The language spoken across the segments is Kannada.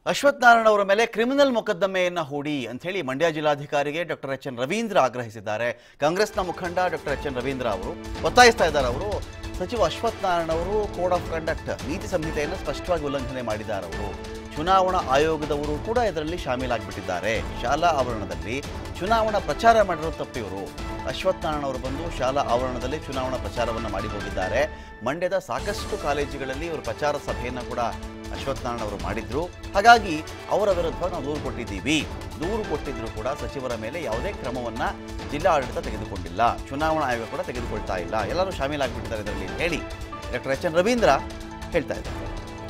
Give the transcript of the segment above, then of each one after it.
ಅಶ್ವಥ್ ನಾರಾಯಣ ಅವರ ಮೇಲೆ ಕ್ರಿಮಿನಲ್ ಮೊಕದ್ದಮೆಯನ್ನ ಹೂಡಿ ಅಂತ ಹೇಳಿ ಮಂಡ್ಯ ಜಿಲ್ಲಾಧಿಕಾರಿಗೆ ಡಾಕ್ಟರ್ ಎಚ್ ಎನ್ ರವೀಂದ್ರ ಆಗ್ರಹಿಸಿದ್ದಾರೆ ಕಾಂಗ್ರೆಸ್ನ ಮುಖಂಡ ಡಾಕ್ಟರ್ ಎಚ್ ಎನ್ ರವೀಂದ್ರ ಅವರು ಒತ್ತಾಯಿಸ್ತಾ ಇದ್ದಾರೆ ಅವರು ಸಚಿವ ಅಶ್ವಥ್ ನಾರಾಯಣ ಅವರು ಕೋಡ್ ಆಫ್ ಕಂಡಕ್ಟ್ ನೀತಿ ಸಂಹಿತೆಯನ್ನು ಸ್ಪಷ್ಟವಾಗಿ ಉಲ್ಲಂಘನೆ ಮಾಡಿದ್ದಾರೆ ಅವರು ಚುನಾವಣಾ ಆಯೋಗದವರು ಕೂಡ ಇದರಲ್ಲಿ ಶಾಮೀಲಾಗಿಬಿಟ್ಟಿದ್ದಾರೆ ಶಾಲಾ ಆವರಣದಲ್ಲಿ ಚುನಾವಣಾ ಪ್ರಚಾರ ಮಾಡಿರೋ ತಪ್ಪಿವರು ಅಶ್ವಥ್ ನಾರಾಯಣ ಅವರು ಬಂದು ಶಾಲಾ ಆವರಣದಲ್ಲಿ ಚುನಾವಣಾ ಪ್ರಚಾರವನ್ನು ಮಾಡಿ ಹೋಗಿದ್ದಾರೆ ಮಂಡ್ಯದ ಸಾಕಷ್ಟು ಕಾಲೇಜುಗಳಲ್ಲಿ ಇವರು ಪ್ರಚಾರ ಸಭೆಯನ್ನು ಕೂಡ ಅಶ್ವಥ್ ನಾರಾಯಣ ಅವರು ಮಾಡಿದ್ರು ಹಾಗಾಗಿ ಅವರ ವಿರುದ್ಧವಾಗಿ ನಾವು ದೂರು ಕೊಟ್ಟಿದ್ದೀವಿ ದೂರು ಕೊಟ್ಟಿದ್ರು ಕೂಡ ಸಚಿವರ ಮೇಲೆ ಯಾವುದೇ ಕ್ರಮವನ್ನ ಜಿಲ್ಲಾ ಆಡಳಿತ ತೆಗೆದುಕೊಂಡಿಲ್ಲ ಚುನಾವಣಾ ಆಯೋಗ ಕೂಡ ತೆಗೆದುಕೊಳ್ತಾ ಇಲ್ಲ ಎಲ್ಲರೂ ಶಾಮೀಲಾಗ್ಬಿಟ್ಟಿದ್ದಾರೆ ಇದರಲ್ಲಿ ಅಂತ ಹೇಳಿ ಡಾಕ್ಟರ್ ಎಚ್ ಎನ್ ರವೀಂದ್ರ ಹೇಳ್ತಾ ಇದ್ದಾರೆ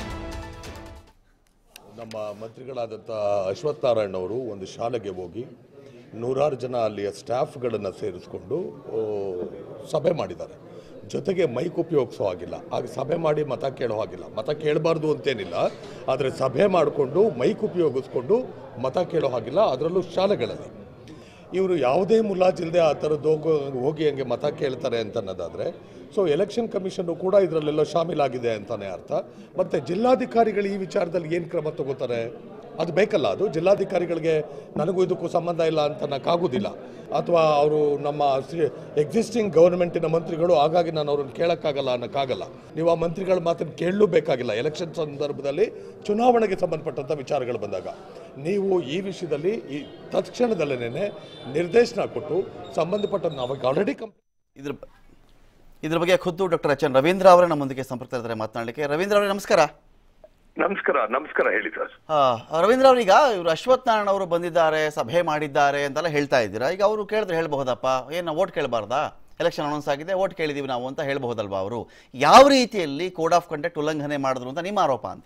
ನಮ್ಮ ಮಂತ್ರಿಗಳಾದಂಥ ಅಶ್ವಥ್ ನಾರಾಯಣ್ ಅವರು ಒಂದು ಶಾಲೆಗೆ ಹೋಗಿ ನೂರಾರು ಜನ ಅಲ್ಲಿಯ ಸ್ಟಾಫ್ಗಳನ್ನು ಸೇರಿಸ್ಕೊಂಡು ಆ, ಸಭೆ ಮಾಡಿದ್ದಾರೆ ಜೊತೆಗೆ ಮೈಕ್ ಉಪಯೋಗಿಸೋ ಹಾಗಿಲ್ಲ ಆಗ ಸಭೆ ಮಾಡಿ ಮತ ಕೇಳೋ ಹಾಗಿಲ್ಲ ಮತ ಕೇಳಬಾರ್ದು ಅಂತೇನಿಲ್ಲ ಆದರೆ ಸಭೆ ಮಾಡಿಕೊಂಡು ಮೈಕ್ ಉಪಯೋಗಿಸ್ಕೊಂಡು ಮತ ಕೇಳೋ ಹಾಗಿಲ್ಲ ಅದರಲ್ಲೂ ಶಾಲೆಗಳಲ್ಲಿ ಇವರು ಯಾವುದೇ ಮುಲಾಜಿಲ್ಲದೆ ಆ ಥರದ್ದು ಹೋಗೋ ಹೋಗಿ ಹಂಗೆ ಮತ ಕೇಳ್ತಾರೆ ಅಂತ ಅನ್ನೋದಾದರೆ ಸೊ ಎಲೆಕ್ಷನ್ ಕಮಿಷನ್ನು ಕೂಡ ಇದರಲ್ಲೆಲ್ಲ ಶಾಮೀಲಾಗಿದೆ ಅಂತಲೇ ಅರ್ಥ ಮತ್ತು ಜಿಲ್ಲಾಧಿಕಾರಿಗಳು ಈ ವಿಚಾರದಲ್ಲಿ ಏನು ಕ್ರಮ ತಗೋತಾರೆ ಅದು ಬೇಕಲ್ಲ ಅದು ಜಿಲ್ಲಾಧಿಕಾರಿಗಳಿಗೆ ನನಗೂ ಇದಕ್ಕೂ ಸಂಬಂಧ ಇಲ್ಲ ಅಂತ ಅನ್ನೋಕ್ಕಾಗೋದಿಲ್ಲ ಅಥವಾ ಅವರು ನಮ್ಮ ಎಕ್ಸಿಸ್ಟಿಂಗ್ ಗೌರ್ಮೆಂಟಿನ ಮಂತ್ರಿಗಳು ಹಾಗಾಗಿ ನಾನು ಅವ್ರನ್ನ ಕೇಳೋಕ್ಕಾಗಲ್ಲ ಅನ್ನೋಕ್ಕಾಗಲ್ಲ ನೀವು ಆ ಮಂತ್ರಿಗಳ ಮಾತನ್ನು ಕೇಳಲೂ ಬೇಕಾಗಿಲ್ಲ ಎಲೆಕ್ಷನ್ ಸಂದರ್ಭದಲ್ಲಿ ಚುನಾವಣೆಗೆ ಸಂಬಂಧಪಟ್ಟಂಥ ವಿಚಾರಗಳು ಬಂದಾಗ ನೀವು ಈ ವಿಷಯದಲ್ಲಿ ಈ ತತ್ಕ್ಷಣದಲ್ಲೇನೆ ನಿರ್ದೇಶನ ಕೊಟ್ಟು ಸಂಬಂಧಪಟ್ಟ ನಾವು ಆಲ್ರೆಡಿ ಕಂಪ್ ಇದ್ರ ಇದ್ರ ಬಗ್ಗೆ ಖುದ್ದು ಡಾಕ್ಟರ್ ಎಚ್ ಎನ್ ರವೀಂದ್ರ ಅವರೇ ನಮ್ಮೊಂದಿಗೆ ಸಂಪರ್ಕ ಇದ್ದಾರೆ ಮಾತನಾಡಲಿಕ್ಕೆ ರವೀಂದ್ರ ಅವರೇ ನಮಸ್ಕಾರ ನಮಸ್ಕಾರ ನಮಸ್ಕಾರ ಹೇಳಿ ಸರ್ ಆ, ರವೀಂದ್ರ ಅವರೀಗ ಇವರು ಅಶ್ವಥ್ ನಾರಾಯಣ ಅವರು ಬಂದಿದ್ದಾರೆ ಸಭೆ ಮಾಡಿದ್ದಾರೆ ಅಂತೆಲ್ಲ ಹೇಳ್ತಾ ಇದ್ದೀರಾ ಈಗ ಅವರು ಕೇಳಿದ್ರೆ ಹೇಳ್ಬಹುದಪ್ಪ ಏನು ಓಟ್ ಕೇಳಬಾರ್ದಾ ಎಲೆಕ್ಷನ್ ಅನೌನ್ಸ್ ಆಗಿದೆ ಓಟ್ ಕೇಳಿದೀವಿ ನಾವು ಅಂತ ಹೇಳ್ಬಹುದಲ್ವಾ ಅವರು ಯಾವ ರೀತಿಯಲ್ಲಿ ಕೋಡ್ ಆಫ್ ಕಂಡಕ್ಟ್ ಉಲ್ಲಂಘನೆ ಮಾಡಿದ್ರು ಅಂತ ನಿಮ್ಮ ಆರೋಪ ಅಂತ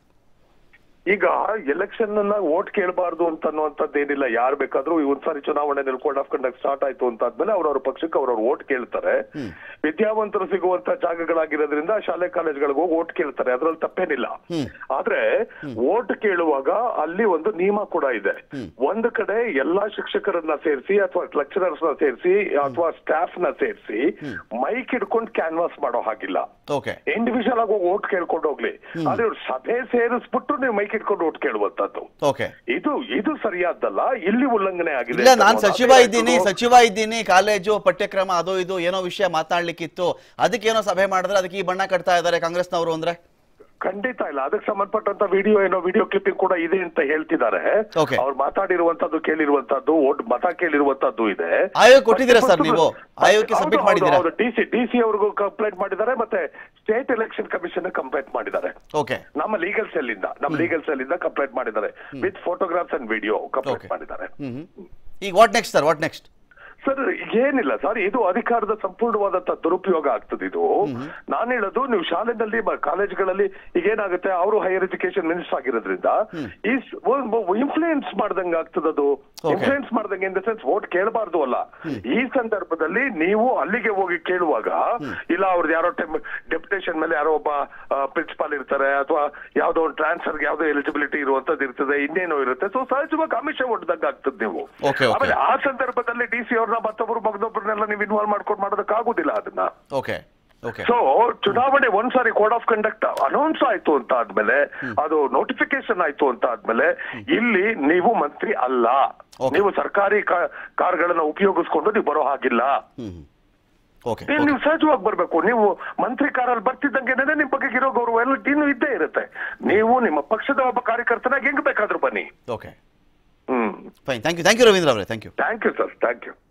ಈಗ ಎಲೆಕ್ಷನ್ ಅನ್ನ ವೋಟ್ ಕೇಳಬಾರ್ದು ಅಂತ ಅನ್ನುವಂಥದ್ದು ಏನಿಲ್ಲ ಯಾರು ಬೇಕಾದ್ರೂ ಈ ಒಂದ್ಸಾರಿ ಚುನಾವಣೆಯಲ್ಲಿ ಕೋಡ್ ಆಫ್ ಕಂಡಕ್ಟ್ ಸ್ಟಾರ್ಟ್ ಆಯ್ತು ಅಂತ ಆದ್ಮೇಲೆ ಅವ್ರವ್ರ ಪಕ್ಷಕ್ಕೆ ಅವ್ರವ್ರ ವೋಟ್ ಕೇಳ್ತಾರೆ ವಿದ್ಯಾವಂತರು ಸಿಗುವಂತ ಜಾಗಗಳಾಗಿರೋದ್ರಿಂದ ಶಾಲೆ ಕಾಲೇಜ್ಗಳಿಗೆ ಹೋಗಿ ವೋಟ್ ಕೇಳ್ತಾರೆ ಅದ್ರಲ್ಲಿ ತಪ್ಪೇನಿಲ್ಲ ಆದ್ರೆ ವೋಟ್ ಕೇಳುವಾಗ ಅಲ್ಲಿ ಒಂದು ನಿಯಮ ಕೂಡ ಇದೆ ಒಂದು ಕಡೆ ಎಲ್ಲಾ ಶಿಕ್ಷಕರನ್ನ ಸೇರಿಸಿ ಅಥವಾ ಲೆಕ್ಚರರ್ಸ್ ನ ಸೇರಿಸಿ ಅಥವಾ ಸ್ಟಾಫ್ ನ ಸೇರಿಸಿ ಮೈಕ್ ಹಿಡ್ಕೊಂಡು ಕ್ಯಾನ್ವಾಸ್ ಮಾಡೋ ಹಾಗಿಲ್ಲ ಓಕೆ ಇಂಡಿವಿಜುವಲ್ ಆಗಿ ಹೋಗಿ ಓಟ್ ಕೇಳ್ಕೊಂಡು ಹೋಗ್ಲಿ ಆದ್ರೆ ಇವ್ರು ಸಭೆ ಸೇರಿಸ್ಬಿಟ್ಟು ನೀವು ಮೈಕ್ ಇಟ್ಕೊಂಡು ಓಟ್ ಕೇಳುವಂತದ್ದು ಓಕೆ ಇದು ಇದು ಸರಿಯಾದ್ದಲ್ಲ ಇಲ್ಲಿ ಉಲ್ಲಂಘನೆ ಆಗಿದೆ ಇಲ್ಲ ಅಂತ ನಾನು ಅನ್ನೋದು. ಸಚಿವ ಅದೇ ಇದ್ದೀನಿ ಇದು- ಸಚಿವ ಇದ್ದೀನಿ ಕಾಲೇಜು ಪಠ್ಯಕ್ರಮ ಅದು ಇದು ಏನೋ ವಿಷಯ ಮಾತಾಡ್ಲಿಕ್ಕಿತ್ತು ಅದಕ್ಕೇನೋ ಸಭೆ ಮಾಡಿದ್ರೆ ಅದಕ್ಕೆ ಈ ಬಣ್ಣ ಕಟ್ತಾ ಇದ್ದಾರೆ ಕಾಂಗ್ರೆಸ್ನವರು ಅಂದ್ರೆ ಖಂಡಿತ ಇಲ್ಲ ಅದಕ್ಕೆ ಸಂಬಂಧಪಟ್ಟಂತ ವಿಡಿಯೋ ಏನೋ ವಿಡಿಯೋ ಕ್ಲಿಪ್ಪಿಂಗ್ ಕೂಡ ಇದೆ ಅಂತ ಹೇಳ್ತಿದ್ದಾರೆ Okay. ಅವ್ರು ಮಾತಾಡಿರುವಂತದ್ದು ಕೇಳಿರುವಂತದ್ದು ಓಟ್ ಮತ ಕೇಳಿರುವಂತದ್ದು ಇದೆ ಆಯೋಗ ಕೊಟ್ಟಿದ್ದೀರಾ ಸರ್ ನೀವು? ಆಯೋಗಕ್ಕೆ ಹೌದು, submit ಹೌದು, ಮಾಡಿದ್ದೀರಾ? ಹೌದು ಡಿ ಸಿ ಡಿ ಸಿ ಅವ್ರಿಗೂ ಕಂಪ್ಲೇಂಟ್ ಮಾಡಿದ್ದಾರೆ ಮತ್ತೆ ಸ್ಟೇಟ್ ಎಲೆಕ್ಷನ್ ಕಮಿಷನ್ ಕಂಪ್ಲೇಂಟ್ ಮಾಡಿದ್ದಾರೆ ಓಕೆ ನಮ್ಮ ಲೀಗಲ್ ಸೆಲ್ ಇಂದ ನಮ್ಮ ಲೀಗಲ್ ಸೆಲ್ ಇಂದ ಕಂಪ್ಲೇಂಟ್ ಮಾಡಿದ್ದಾರೆ with photographs and video complaint Okay. ಮಾಡಿದ್ದಾರೆ ಹ್ಮ್ ಈಗ what next sir what next sir ಏನಿಲ್ಲ ಸರ್ ಇದು ಅಧಿಕಾರದ ಸಂಪೂರ್ಣವಾದಂತ ದುರುಪಯೋಗ ಆಗ್ತದೆ ಇದು ನಾನು ಹೇಳೋದು ನೀವು ಶಾಲೆನಲ್ಲಿ ಮ- ಕಾಲೇಜ್ಗಳಲ್ಲಿ ಈಗ ಏನಾಗುತ್ತೆ ಅವರು ಹೈಯರ್ ಎಜುಕೇಶನ್ ಮಿನಿಸ್ಟರ್ ಆಗಿರೋದ್ರಿಂದ ಈ ಇನ್ಫ್ಲೂಯೆನ್ಸ್ ಮಾಡ್ದಂಗೆ ಆಗ್ತದದು Okay. ಇನ್ಫ್ಲೂಯೆನ್ಸ್ ಮಾಡ್ದಂಗೆ ಇನ್ ದ ಸೆನ್ಸ್ ವೋಟ್ ಕೇಳಬಾರ್ದು ಅಲ್ಲ ಈ ಸಂದರ್ಭದಲ್ಲಿ ನೀವು ಅಲ್ಲಿಗೆ ಹೋಗಿ ಕೇಳುವಾಗ ಇಲ್ಲ ಅವ್ರದ್ದು ಯಾರೋ ಡೆಪ್ಯುಟೇಷನ್ ಮೇಲೆ ಯಾರೋ ಒಬ್ಬ ಪ್ರಿನ್ಸಿಪಾಲ್ ಇರ್ತಾರೆ ಅಥವಾ ಯಾವ್ದೋ ಒಂದು ಟ್ರಾನ್ಸ್ಫರ್ಗೆ ಯಾವ್ದೋ ಎಲಿಜಿಬಿಲಿಟಿ ಇರುವಂತದ್ದು ಇರ್ತದೆ ಇನ್ನೇನೋ ಇರುತ್ತೆ ಸೊ ಸಹಜವಾಗಿ ಆಮಿಷ ಒಡ್ದಂಗೆ ಆಗ್ತದೆ ನೀವು Okay, okay. ಆಮೇಲೆ ಆ ಸಂದರ್ಭದಲ್ಲಿ ಡಿ ಸಿ ಅವ್ರನ್ನ ಮತ್ತೊಬ್ರು ಮಗದೊಬ್ಬರನ್ನೆಲ್ಲ ನೀವು ಇನ್ವಾಲ್ವ್ ಮಾಡ್ಕೊಂಡು ಮಾಡೋದಕ್ಕಾಗುದಿಲ್ಲ ಅದನ್ನ ಓಕೆ ಓಕೆ ಸೊ ಚುನಾವಣೆ ಒಂದ್ಸಾರಿ ಕೋಡ್ ಆಫ್ ಕಂಡಕ್ಟ್ ಅನೌನ್ಸ್ ಆಯ್ತು ಅಂತ ಆದ್ಮೇಲೆ ಅದು ನೋಟಿಫಿಕೇಶನ್ ಆಯ್ತು ಅಂತ ಆದ್ಮೇಲೆ ಇಲ್ಲಿ ನೀವು ಮಂತ್ರಿ ಅಲ್ಲ Okay. ನೀವು ಸರ್ಕಾರಿ ಕಾ- ಕಾರ್ಗಳನ್ನ ಉಪಯೋಗಿಸ್ಕೊಂಡು ನೀವು ಬರೋ ಹಾಗಿಲ್ಲ ಹ್ಮ್ ಓಕೆ ಇಲ್ಲಿ ನೀವು ಸಹಜವಾಗಿ ಬರ್ಬೇಕು ನೀವು ಮಂತ್ರಿ ಕಾರಲ್ಲಿ ಬರ್ತಿದ್ದಂಗೆ ನಿಮ್ ಬಗ್ಗೆ ಇರೋ ಗೌರವ ಎಲ್ಲ ಇನ್ನೂ ಇದ್ದೇ ಇರುತ್ತೆ ನೀವು ನಿಮ್ಮ ಪಕ್ಷದ ಒಬ್ಬ ಕಾರ್ಯಕರ್ತನಾಗಿ ಹೆಂಗ್ ಬೇಕಾದ್ರೂ ಬನ್ನಿ okay hmm fine thank you thank you Ravindra ಅವರೇ thank you thank you sir thank you